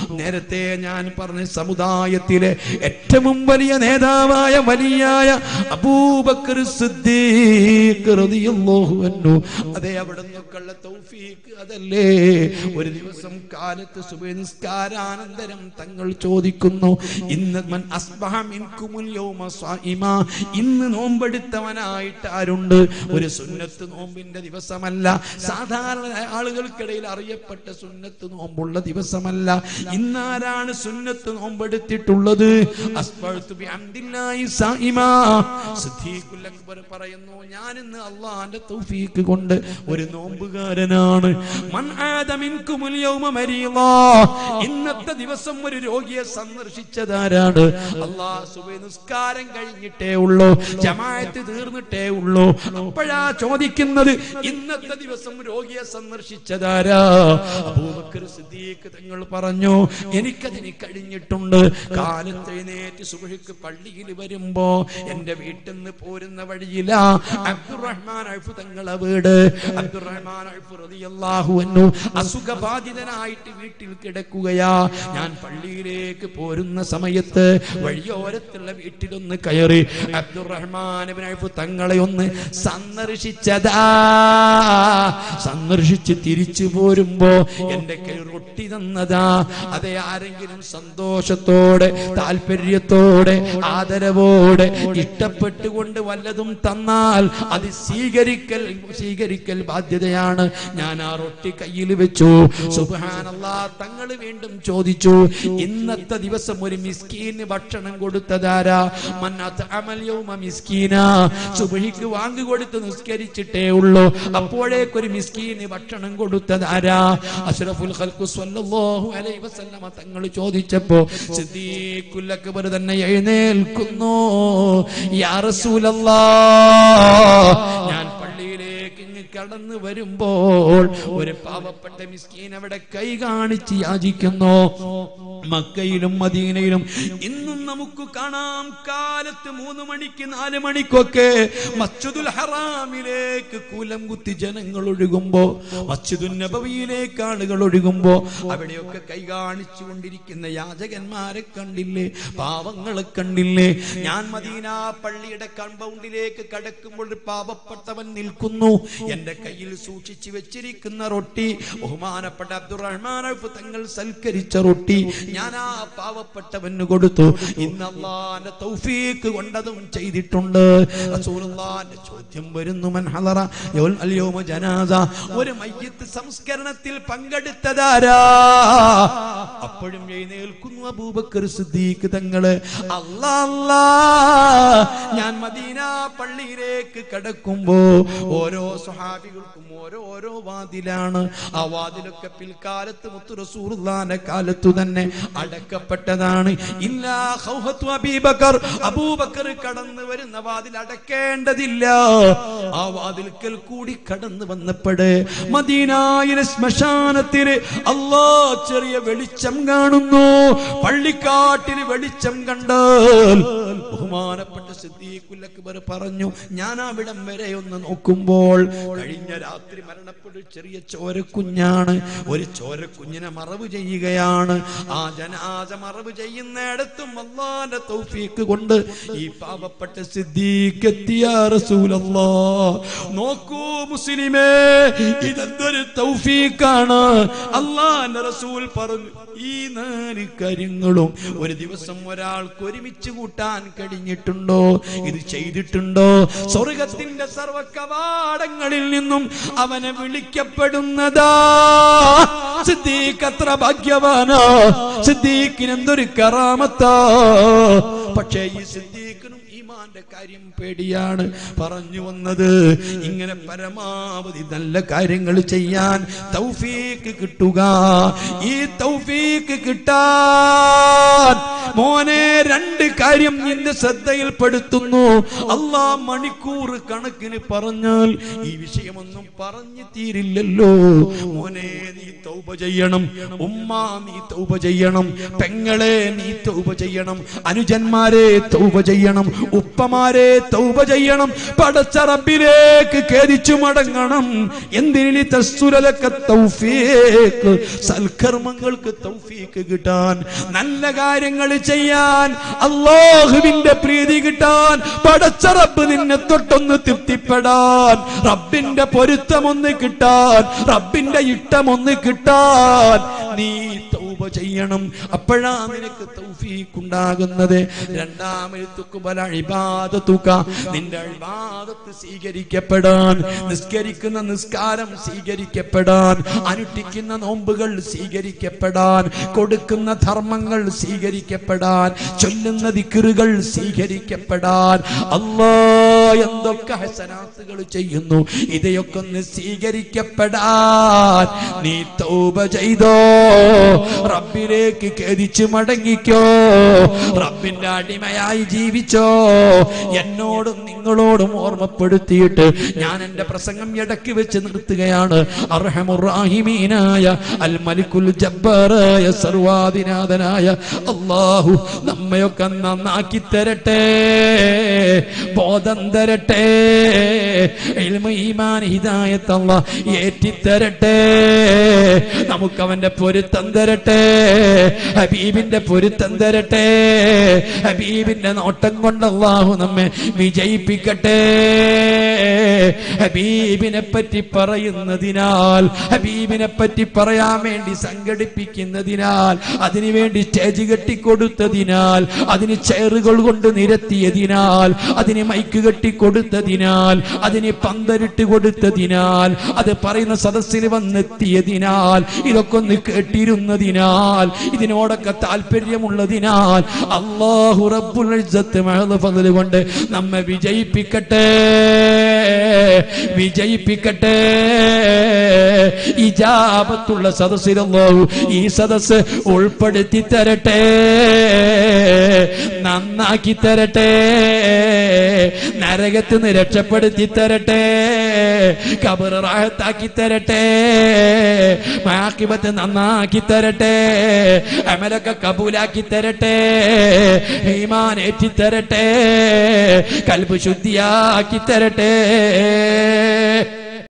നേരത്തെ ഞാൻ പറഞ്ഞ സമുദായത്തിലെ ഏറ്റവും വലിയ നേതാവായ വലിയായ അബൂബക്കർ സിദ്ദീഖ് റളിയല്ലാഹു അൻഹു അതേ അവിടെ നിന്നൊക്കെയുള്ള തൗഫീഖ് അതല്ലേ ഒരു ദിവസം കാലത്ത് സുബഹി നിസ്കാരാനന്തരം തങ്ങൾ ചോദിക്കുന്നു ഇന്ന് മൻ അസ്ബഹ മിൻകുമുൽ യൗമ സ്വാഇമ ഇന്ന് നോമ്പെടുത്തവനായിട്ട് ആരുണ്ട് ഒരു സുന്നത്ത് നോമ്പിന്റെ ദിവസമല്ല സാധാരണ ആളുകൾക്കിടയിൽ അറിയപ്പെട്ട സുന്നത്ത് നോമ്പുള്ള ദിവസമല്ല ഇന്നാരാണ് സുന്നത്ത് നോമ്പെടുത്തിട്ടുള്ളത് അസ്ബഹ്തു ബിഹംദില്ലാഹി സായിമ സിദ്ദീഖുൽ അക്ബർ പറയുന്നു ഞാൻ ഇന്ന് അള്ളാഹിന്റെ തൗഫീക്ക് കൊണ്ട് ഒരു നോമ്പുകാരനാണ് മൻ ആദ മിൻകുമുൽ യൗമ മരീളാ ഇന്നത്തെ ദിവസം ഒരു രോഗിയെ സന്ദർശിച്ചതാരാണ് അള്ളാഹ് സുബഹി നിസ്കാരം കഴിഞ്ഞിട്ടേ ഉള്ളൂ ജമാഅത്ത് തീർന്നിട്ടേ ഉള്ളൂ അപ്പോഴാ ചോദിക്കുന്നത് ഇന്നത്തെ ദിവസം രോഗിയെ സന്ദർശിച്ചതാരാ അബൂബക്കർ സിദ്ദീഖ് തങ്ങൾ പറഞ്ഞു എനിക്കതിന് കഴിഞ്ഞിട്ടുണ്ട് കാലത്ത് എഴുന്നേറ്റ് സുബഹിക്ക് പള്ളിയിൽ വരുമ്പോ എന്റെ വീട്ടിൽ നിന്ന് പോരുന്ന വഴിയില അബ്ദുറഹ്മാൻ അൽഫ് തങ്ങളെ വീട് അബ്ദുറഹ്മാൻ അൽഫ് റളിയല്ലാഹു അൻഹു അസുഖബാധിതനായിട്ട് വീട്ടിൽ കിടക്കുകയാ ഞാൻ പള്ളിയിലേക്ക് പോരുന്ന സമയത്ത് വഴിയോരത്തുള്ള വീട്ടിലൊന്ന് കയറി അബ്ദുറഹ്മാൻ ഇബ്നു ഔഫ് തങ്ങളെ ഒന്ന് സന്ദർശിച്ചതാ സന്ദർശിച്ച് തിരിച്ചു പോരുമ്പോ എന്റെ കൈ റൊട്ടി തന്നതാ അതെ ആരെങ്കിലും സന്തോഷത്തോടെ താല്പര്യത്തോടെ ആദരവോടെ ഇഷ്ടപ്പെട്ടുകൊണ്ട് വല്ലതും തന്നാൽ അത് സ്വീകരിക്കൽ സ്വീകരിക്കൽ ബാധ്യതയാണ് ഞാൻ ആ റൊട്ടി കയ്യിൽ വെച്ചു സുബ്ഹാനല്ലാ തങ്ങൾ വീണ്ടും ചോദിച്ചു ഇന്നത്തെ ദിവസം ഒരു മിസ്കീന് ഭക്ഷണം കൊടുത്തതാരാ മന്നാത്ത് അമൽ യൗമ മിസ്കീന സുബഹിക്ക് വാങ്ങി കൊടുത്ത് നിസ്കരിച്ചിട്ടേ ഉള്ളൂ അപ്പോഴേക്കൊരു മിസ്കീന് ഭക്ഷണം കൊടുത്തതാരാ അഷ്റഫുൽ ഖൽഖു സ്വല്ലല്ലാഹു അലൈഹി വസല്ലമ തങ്ങൾ ചോദിച്ചപ്പോ സിദ്ദീഖുൽ അക്ബർ തന്നെ എഴുന്നേൽക്കുന്നു യാ റസൂലല്ലാഹ് ഞാൻ പള്ളിയിലേക്ക് ഇങ്ങ് കടന്നു വരുമ്പോൾ ഒരു പാവപ്പെട്ട മിസ്കീൻ അവിടെ കൈ കാണിച്ച് യാചിക്കുന്നു മക്കയിലും മദീനയിലും ഇന്നും നമുക്ക് കാണാം കാലത്ത് മൂന്ന് മണിക്ക് നാല് മണിക്കൊക്കെ മസ്ജിദുൽ ഹറാമിലേക്ക് കൂലം കുത്തി ജനങ്ങൾ ഒഴുകുമ്പോ മസ്ജിദുൽ നബവിയിലേക്ക് ആളുകൾ ഒഴുകുമ്പോ അവിടെയൊക്കെ കൈ കാണിച്ചു കൊണ്ടിരിക്കുന്ന യാചകന്മാരെ കണ്ടില്ലേ പാവങ്ങളെ കണ്ടില്ലേ ഞാൻ മദീന പള്ളിയുടെ കമ്പൗണ്ടിലേക്ക് കടക്കുമ്പോൾ ഒരു പാവപ്പെട്ടവൻ നിൽക്കുന്നു എന്റെ കയ്യിൽ സൂക്ഷിച്ചു വെച്ചിരിക്കുന്ന റൊട്ടി ബഹുമാനപ്പെട്ട അബ്ദുറഹ്മാൻ ഔഫ് തങ്ങൾ സൽക്കരിച്ച റൊട്ടി ഞാൻ ആ പാവപ്പെട്ടവന് കൊടുത്തു ഇന്ന് അള്ളാന്റെ തൗഫീക്ക് കൊണ്ടതും ചെയ്തിട്ടുണ്ട് റസൂലുള്ളാന്റെ ചോദ്യം വരുന്നു മൻ ഹളറ യൗൽ അൽയൗമ ജനാസ ഒരു മയ്യത്ത് സംസ്കരണത്തിൽ പങ്കെടുത്തതാരാ അപ്പോഴും എഴുന്നേൽക്കുന്നു അബൂബക്കർ സിദ്ദീഖ് തങ്ങള് അല്ലാ അല്ലാ ഞാൻ മദീന പള്ളിയിലേക്ക് കടക്കുമ്പോ ഓരോ സ്വഹാബികൾക്കും ഓരോ ഓരോ വാതിലാണ് ആ വാതിലൊക്കെ പിൽക്കാലത്ത് മുത്തു റസൂറുല്ലാന്റെ കാലത്തു തന്നെ അടക്കപ്പെട്ടതാണ് ഇല്ലാ ഖൗഹത്തു അബീബക്കർ അബൂബക്കർ കടന്നു വരുന്ന വാതിൽ അടക്കേണ്ടതില്ല ആ വാതിൽക്കൽ കൂടി കടന്നു വന്നപ്പോഴ് മദീനായിലെ ശ്മശാനത്തില് അല്ലാ ചെറിയ വെളിച്ചം കാണുന്നു പള്ളിക്കാട്ടില് വെളിച്ചം കണ്ടാൽ ബഹുമാനപ്പെട്ട സിദ്ദീഖുൽ അക്ബർ പറഞ്ഞു ഞാൻ അവിടം വരെ ഒന്ന് നോക്കുമ്പോൾ കഴിഞ്ഞ രാത്രി മരണപ്പെട്ട ഒരു ചെറിയ ചോരക്കുഞ്ഞാണ് ഒരു ചോരക്കുഞ്ഞിനെ മറവ് ചെയ്യുകയാണ് ആ ജനാസ മറവ് ചെയ്യുന്നിടത്തും അള്ളാന്റെ തൗഫീക്ക് കൊണ്ട് ഈ പാവപ്പെട്ട സിദ്ദീഖ് എത്തിയ റസൂലല്ലാ നോക്കൂ മുസ്ലിമേ ഇതെന്തൊരു തൗഫീക്കാണ് അള്ളാന്റെ റസൂൽ പറഞ്ഞു ഈ നാല് കാര്യങ്ങളും ഒരു ദിവസം ഒരാൾക്ക് ഒരുമിച്ച് കൂട്ടാൻ കഴിഞ്ഞിട്ടുണ്ടോ ഇത് ചെയ്തിട്ടുണ്ടോ സ്വർഗത്തിന്റെ സർവ കവാടങ്ങളിൽ നിന്നും അവനെ വിളിക്കപ്പെടുന്നതാ സിദ്ദീഖ് അത്ര ഭാഗ്യവാനോ സിദ്ദീഖിന് എന്തൊരു കറാമത്താ പക്ഷേ ഈ സിദ്ദീഖിനും ഈമാന്റെ കാര്യം പേടിയാണ് പറഞ്ഞു വന്നത് ഇങ്ങനെ പരമാവധി നല്ല കാര്യങ്ങൾ ചെയ്യാൻ തൗഫീക്ക് കിട്ടുക ഈ തൗഫീക്ക് കിട്ടാൻ മോനെ രണ്ട് കാര്യം നിന്റെ ശ്രദ്ധയിൽപ്പെടുത്തുന്നു അള്ളാ മണിക്കൂർ കണക്കിന് പറഞ്ഞാൽ ഈ വിഷയമൊന്നും പറഞ്ഞു തീരില്ലല്ലോ മോനെ നീ തൗബ ചെയ്യണം ഉമ്മ നീ തൗബ ചെയ്യണം പെങ്ങളെ നീ തൗബ ചെയ്യണം അനുജന്മാരെ തൗബ ചെയ്യണം ഉപ്പമാരെ തൗബ ചെയ്യണം പടച്ച റബ്ബിലേക്ക് ഖേദിച്ചു മടങ്ങണം എന്തിനി തസ്സുരലക്ക തൗഫീഖ് സൽക്കർമ്മങ്ങൾക്ക് തൗഫീഖ് കിട്ടാൻ നല്ല കാര്യങ്ങൾ ചെയ്യാൻ അള്ളാഹുവിന്റെ പ്രീതി കിട്ടാൻ പടച്ച റബ്ബ് നിന്നെ തൊട്ടൊന്ന് തൃപ്തിപ്പെടാൻ റബ്ബിന്റെ പൊരുത്തമൊന്ന് കിട്ടാൻ റബ്ബിന്റെ ഇഷ്ടമൊന്ന് കിട്ടാൻ നീ തൗബ ചെയ്യണം അപ്പോഴാ നിനക്ക് തൗഫീഖ് ഉണ്ടാകുന്നത് രണ്ടാമത്തുക്കുബല ഇബാദത്തുക നിന്റെ ഇബാദത്ത് സ്വീകരിക്കപ്പെടാൻ നിസ്കരിക്കുന്ന നിസ്കാരം സ്വീകരിക്കപ്പെടാൻ അനുഷ്ഠിക്കുന്ന നോമ്പുകൾ സ്വീകരിക്കപ്പെടാൻ കൊടുക്കുന്ന ധർമ്മങ്ങൾ സ്വീകരിക്കപ്പെടാൻ ചൊല്ലുന്ന ദിക്കറുകൾ സ്വീകരിക്കപ്പെടാൻ അല്ലാ എന്തൊക്കെ ഹസനാത്തുകൾ ചെയ്യുന്നു ഇതയൊക്കെ ഒന്ന് സ്വീകരിക്കപ്പെടാൻ നീ തൗബ ചെയ്തോ റബ്ബിലേക്ക് ഖേദിച്ചു മടങ്ങിക്കോ റബ്ബിന്റെ അടിമയായി ജീവിച്ചോ എന്നോടും നിങ്ങളോടും ഓർമ്മപ്പെടുത്തിയിട്ട് ഞാൻ എന്റെ പ്രസംഗം ഇടയ്ക്ക് വെച്ച് നിർത്തുകയാണ് അർഹമുറാഹിമീനായ അൽ മലിക്കുൽ ജബ്ബാറായ സർവാധിനാഥനായ അള്ളാഹു നമ്മയൊക്കെ നന്നാക്കി തരട്ടെ ബോധം തരട്ടെ ഇൽമ, ഈമാൻ ഹിദായത്ത് അല്ലാഹ് ഏറ്റിത്തരട്ടെ നമുക്ക് അവന്റെ പൊരുത്തം തരട്ടെ ഹബീബിന്റെ പൊരുത്തം തരട്ടെ ഹബീബിന്റെ നോട്ടം കൊണ്ട് അള്ളാഹു നമ്മെ വിജയിപ്പിക്കട്ടെ ഹബീബിനെ പറ്റി പറയുന്നതിനാൽ ഹബീബിനെ പറ്റി പറയാൻ വേണ്ടി സംഘടിപ്പിക്കുന്നതിനാൽ അതിനു വേണ്ടി സ്റ്റേജ് കെട്ടിക്കൊടുത്തതിനാൽ അതിന് ചെയറുകൾ കൊണ്ട് നിരത്തിയതിനാൽ അതിന് മൈക്ക് കെട്ടിക്കൊടുത്തതിനാൽ അതിന് പന്തരിട്ട് കൊടുത്തതിനാൽ അത് പറയുന്ന സദസ്സിൽ വന്നെത്തിയതിനാൽ ഇതൊക്കെ ഒന്ന് കേട്ടിരുന്നതിനാൽ ഇതിനോടൊക്കെ താല്പര്യമുള്ളതിനാൽ അള്ളാഹു റബ്ബുൽ ഇസ്സത്ത് മഹദ് ഫضل കൊണ്ട് നമ്മെ വിജയിപ്പിക്കട്ടെ വിജയിപ്പിക്കട്ടെ ഇജാബത്തുള്ള സദസ്സിലല്ലാഹു ഈ സദസ്സ് ഉൾപ്പെടുത്തി തരട്ടെ നന്നാക്കി തരട്ടെ നരകത്ത് നിന്ന് രക്ഷപ്പെടുത്തി തരട്ടെ കബർ റാഹത്താക്കി തരട്ടെ മാക്കിബത്ത് നന്നാക്കി തരട്ടെ അമലൊക്കെ കബൂലാക്കി തരട്ടെ ഈമാൻ ഏറ്റി തരട്ടെ കൽബ് ശുദ്ധിയാക്കി തരട്ടെ